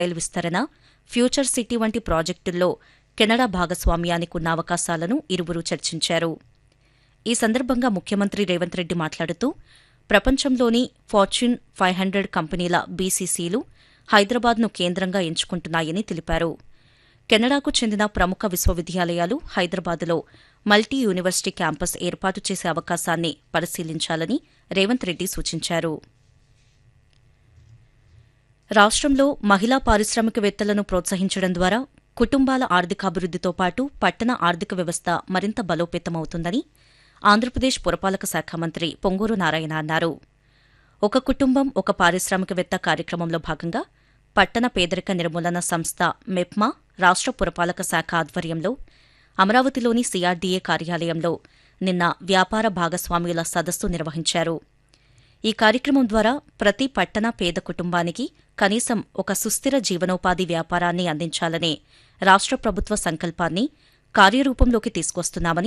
రైలు విస్తరణ future city వంటి ప్రాజెక్టుల్లో Canada భాగస్వామ్యానికి ఉన్న అవకాశాలను ఇరువురు చర్చించారు ఈ సందర్భంగా ముఖ్యమంత్రి రేవంత్ రెడ్డి మాట్లాడుతూ ప్రపంచంలోని ఫార్చ్యూన్ ఫైవ్ హండ్రెడ్ కంపెనీల బీసీసీలు హైదరాబాద్ను కేంద్రంగా ఎంచుకుంటున్నాయని తెలిపారు కెనడాకు చెందిన ప్రముఖ విశ్వవిద్యాలయాలు హైదరాబాద్లో మల్టీ యూనివర్సిటీ క్యాంపస్ ఏర్పాటు చేసే అవకాశాన్ని పరిశీలించాలని రేవంత్ రెడ్డి సూచించారు రాష్ట్రంలో మహిళా పారిశ్రామికవేత్తలను ప్రోత్సహించడం ద్వారా కుటుంబాల ఆర్థికాభివృద్దితో పాటు పట్టణ ఆర్థిక వ్యవస్థ మరింత బలోపేతమవుతుందని ఆంధ్రప్రదేశ్ పురపాలక శాఖ మంత్రి పొంగూరు నారాయణ అన్నారు ఒక కుటుంబం ఒక పారిశ్రామికవేత్త కార్యక్రమంలో భాగంగా పట్టణ పేదరిక నిర్మూలన సంస్థ మెప్మా రాష్ట్ర పురపాలక శాఖ ఆధ్వర్యంలో అమరావతిలోని సిఆర్డీఏ కార్యాలయంలో నిన్న వ్యాపార భాగస్వామ్యుల సదస్సు నిర్వహించారు ఈ కార్యక్రమం ద్వారా ప్రతి పట్టణ పేద కుటుంబానికి కనీసం ఒక సుస్థిర జీవనోపాధి వ్యాపారాన్ని అందించాలనే రాష్ట్ర ప్రభుత్వ సంకల్పాన్ని కార్యరూపంలోకి తీసుకొస్తున్నామని